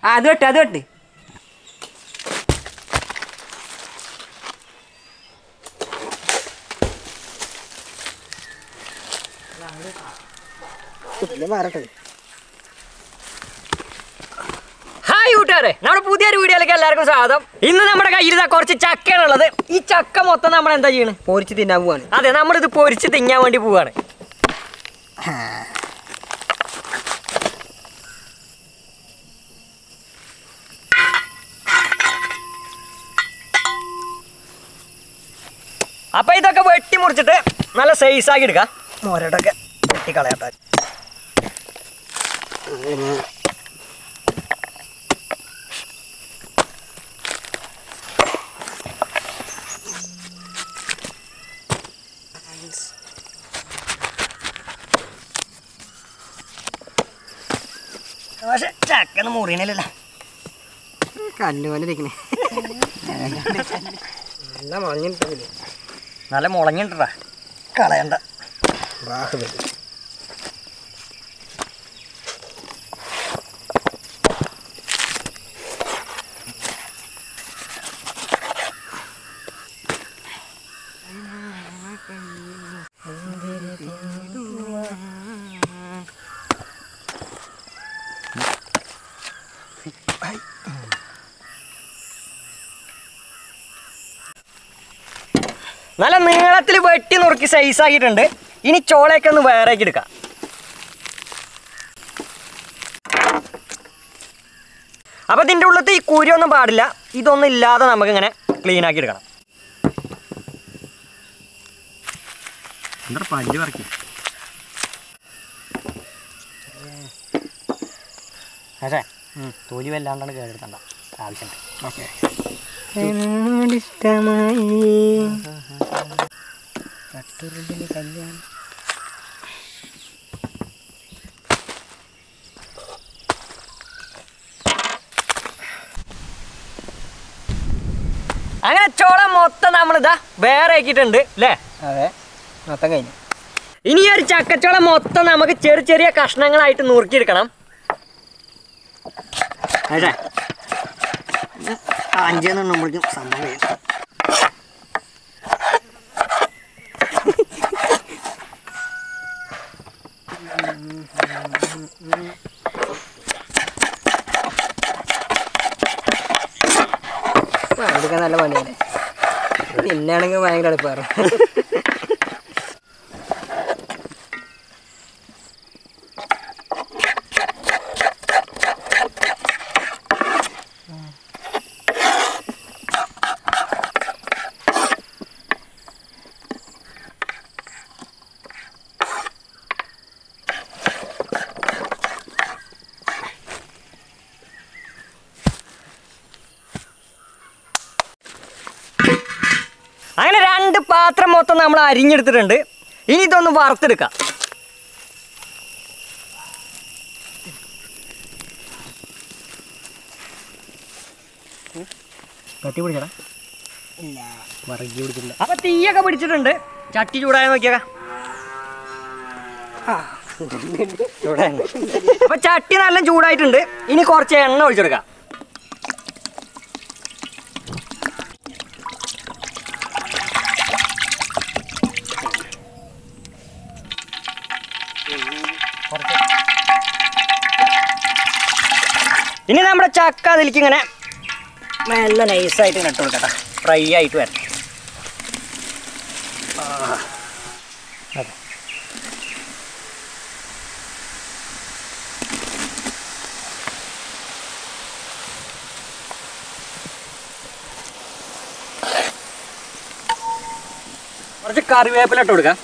ആ അത് വെട്ട് അത് വെട്ട് ഹായ് കൂട്ടുകാരെ നമ്മുടെ പുതിയൊരു വീഡിയോയിലേക്ക് എല്ലാവർക്കും സ്വാഗതം ഇന്ന് നമ്മുടെ കയ്യിൽ ഇതാ കുറച്ച് ചക്കയാണ് ഉള്ളത് ഈ ചക്ക മൊത്തം നമ്മൾ എന്താ ചെയ്യണ് പൊരിച്ച് തിന്നാൻ പോവാണ് അതെ നമ്മളിത് പൊരിച്ച് തിന്നാൻ വേണ്ടി പോവാണ് അപ്പൊ ഇതൊക്കെ വെട്ടി മുറിച്ചിട്ട് നല്ല സൈസ് ആക്കി എടുക്കാം മോരടൊക്കെ വെട്ടിക്കളയട്ടെ പക്ഷെ ചക്കന്ന് മുറിയണില്ലല്ലോ കല്ല് പോലെ ഇരിക്കണേ നല്ല മഞ്ഞിട്ടില്ലേ നല്ല മുളങ്ങിട്ടാ കളയണ്ട ബാഹുബലി നല്ല നീളത്തിൽ വെട്ടി നുറുക്കി സൈസ് ആക്കിയിട്ടുണ്ട് ഇനി ചോളയൊക്കെ ഒന്ന് വേറേക്ക് എടുക്കാം അപ്പൊ ഇതിൻ്റെ ഉള്ളത്തെ ഈ കുരിയൊന്നും പാടില്ല ഇതൊന്നും ഇല്ലാതെ നമുക്ക് ഇങ്ങനെ ക്ലീൻ ആക്കി എടുക്കണം എന്താ പല്ല് പറിക്കും അതെ തൊലി വല്ലാണ്ടാണ് കേടെടുത്തണ്ട ആവശ്യമുണ്ട് ഓക്കെ കല്യാണം അങ്ങനെ ചോള മൊത്തം നമ്മളിതാ വേറെ ആക്കിയിട്ടുണ്ട് അല്ലേ അതെ മൊത്തം കഴിഞ്ഞു ഇനി ഈ ഒരു ചക്കച്ചോള മൊത്തം നമുക്ക് ചെറിയ ചെറിയ കഷ്ണങ്ങളായിട്ട് നുറുക്കിയെടുക്കണം അതെ അഞ്ചെന്ന് എണ്ണുമ്പോഴേക്കും സംഭവം കഴിയും വണ്ടിക്കാൻ നല്ല പണിയല്ലേ പിന്നാണെങ്കിൽ ഭയങ്കര എളുപ്പമായിരുന്നു അങ്ങനെ രണ്ട് പാത്രം മൊത്തം നമ്മൾ അരിഞ്ഞെടുത്തിട്ടുണ്ട് ഇനി ഇതൊന്ന് വറുത്തെടുക്കാം കട്ടി പിടിച്ചടാ ഇല്ല വറക്കി പിടിച്ചില്ല അപ്പൊ തീയൊക്കെ പിടിച്ചിട്ടുണ്ട് ചട്ടി ചൂടായ നോക്കിയേക്ക അപ്പൊ ചട്ടി നല്ല ചൂടായിട്ടുണ്ട് ഇനി കുറച്ച് എണ്ണ ഒഴിച്ചെടുക്കാം ഇനി നമ്മുടെ ചക്ക അതിലേക്ക് ഇങ്ങനെ നല്ല നൈസായിട്ട് ഇങ്ങനെ ഇട്ട് കൊടുക്കട്ടെ ഫ്രൈ ആയിട്ട് വരട്ടെ കുറച്ച് കറിവേപ്പില ഇട്ട് കൊടുക്കാം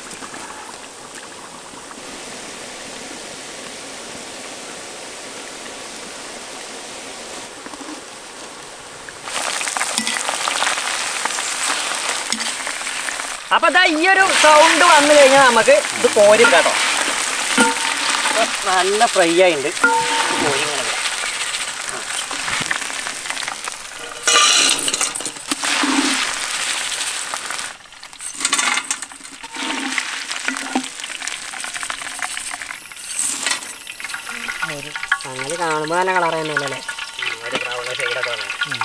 അപ്പൊ ദാ ഈ ഒരു സൗണ്ട് വന്നു കഴിഞ്ഞാൽ നമുക്ക് ഇത് കോരി കേട്ടോ നല്ല ഫ്രൈ ആയിട്ടുണ്ട് കോരി ഇങ്ങനെ ഇടാം. അങ്ങനെ കാണുമ്പോൾ നല്ല കളർ തന്നെയല്ലേ ഷെയ്ഡൊക്കെ വന്നത്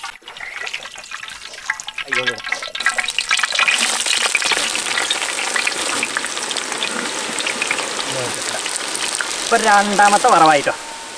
അയ്യോ ഇപ്പൊ രണ്ടാമത്തെ വറവായിട്ടോ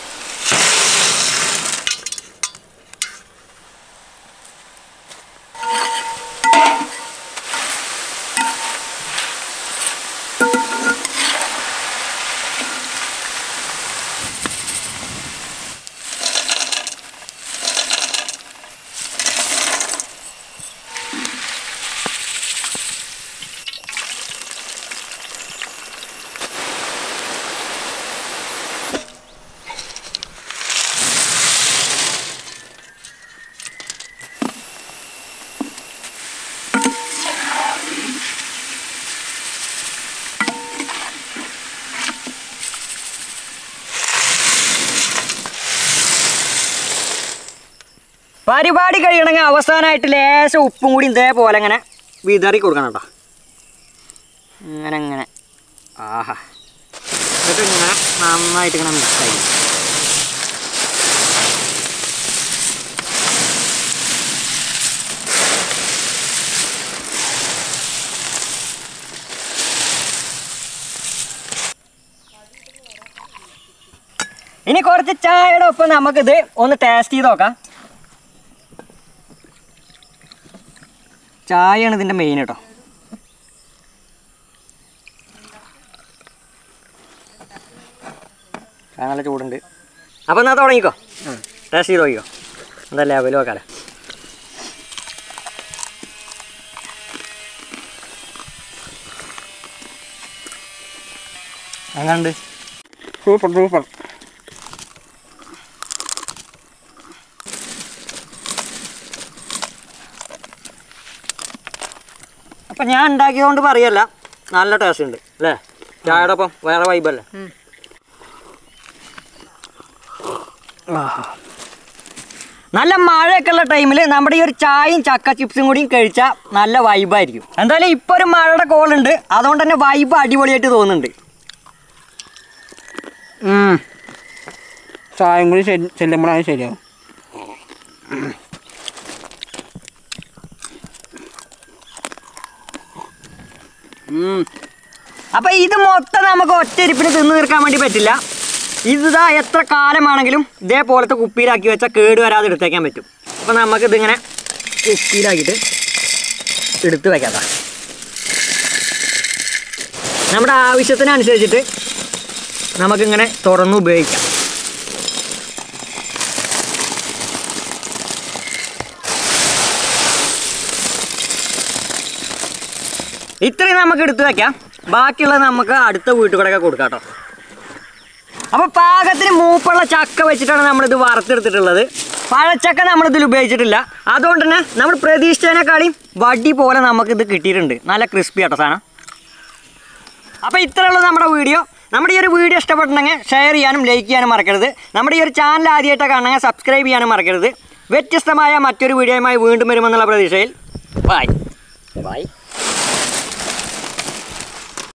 പരിപാടി കഴിയണമെങ്കിൽ അവസാനമായിട്ട് ലേശം ഉപ്പും കൂടി ഇതേപോലെ അങ്ങനെ വിതറി കൊടുക്കണം കേട്ടോ ഇങ്ങനെ ഇങ്ങനെ ആഹാ എന്നിട്ട് ഇങ്ങനെ നന്നായിട്ട് ഇങ്ങനെ മിക്സായി ഇനി കുറച്ച് ചായയുടെ ഒപ്പം നമുക്കിത് ഒന്ന് ടേസ്റ്റ് ചെയ്ത് നോക്കാം ചായയാണ് ഇതിൻ്റെ മെയിൻ കേട്ടോ ചായ നല്ല ചൂടുണ്ട് അപ്പോൾ എന്നാൽ തുടങ്ങിക്കോ ടേസ്റ്റ് ചെയ്ത് നോക്കിക്കോ എന്താ ലെവൽ നോക്കാലേ അങ്ങനുണ്ട് സൂപ്പർ സൂപ്പർ അപ്പം ഞാൻ ഉണ്ടാക്കിയതുകൊണ്ട് പറയല്ല നല്ല ടേസ്റ്റ് ഉണ്ട് അല്ലേ ചായയുടെ ഒപ്പം വേറെ വൈബല്ലേ നല്ല മഴയൊക്കെ ഉള്ള ടൈമിൽ നമ്മുടെ ഈ ഒരു ചായയും ചക്ക ചിപ്സും കൂടിയും കഴിച്ചാൽ നല്ല വൈബായിരിക്കും എന്തായാലും ഇപ്പോൾ ഒരു മഴയുടെ കോളുണ്ട് അതുകൊണ്ട് തന്നെ വൈബ് അടിപൊളിയായിട്ട് തോന്നുന്നുണ്ട് ചായം കൂടി ശരി- ചെല്ലുമ്പോഴാണ് ശരിയാവും അപ്പം ഇത് മൊത്തം നമുക്ക് ഒറ്റരിപ്പിന് തിന്നു തീർക്കാൻ വേണ്ടി പറ്റില്ല ഇതാ എത്ര കാലമാണെങ്കിലും ഇതേപോലത്തെ കുപ്പിയിലാക്കി വെച്ചാൽ കേട് വരാതെ എടുത്തേക്കാൻ പറ്റും അപ്പം നമുക്കിതിങ്ങനെ കുപ്പിയിലാക്കിയിട്ട് എടുത്ത് വെക്കാം ദാ. നമ്മുടെ ആവശ്യത്തിനനുസരിച്ചിട്ട് നമുക്കിങ്ങനെ തുറന്ന് ഉപയോഗിക്കാം ഇത്രയും നമുക്ക് എടുത്തു വെക്കാം ബാക്കിയുള്ളത് നമുക്ക് അടുത്ത വീട്ടിൽ കൂടെയൊക്കെ കൊടുക്കാം കേട്ടോ അപ്പോൾ പാകത്തിന് മൂപ്പുള്ള ചക്ക വെച്ചിട്ടാണ് നമ്മളിത് വറുത്തെടുത്തിട്ടുള്ളത് പഴച്ചക്ക നമ്മളിതിൽ ഉപയോഗിച്ചിട്ടില്ല അതുകൊണ്ട് തന്നെ നമ്മൾ പ്രതീക്ഷിച്ചതിനേക്കാളും വടി പോലെ നമുക്കിത് കിട്ടിയിട്ടുണ്ട് നല്ല ക്രിസ്പി ആട്ടോ സാധനം അപ്പോൾ ഇത്രയുള്ള നമ്മുടെ വീഡിയോ നമ്മുടെ ഈ ഒരു വീഡിയോ ഇഷ്ടപ്പെട്ടിട്ടുണ്ടെങ്കിൽ ഷെയർ ചെയ്യാനും ലൈക്ക് ചെയ്യാനും മറക്കരുത് നമ്മുടെ ഈ ഒരു ചാനൽ ആദ്യമായിട്ടൊക്കെ കാണണമെങ്കിൽ സബ്സ്ക്രൈബ് ചെയ്യാനും മറക്കരുത് വ്യത്യസ്തമായ മറ്റൊരു വീഡിയോയുമായി വീണ്ടും വരുമെന്നുള്ള പ്രതീക്ഷയിൽ ബൈ ബൈ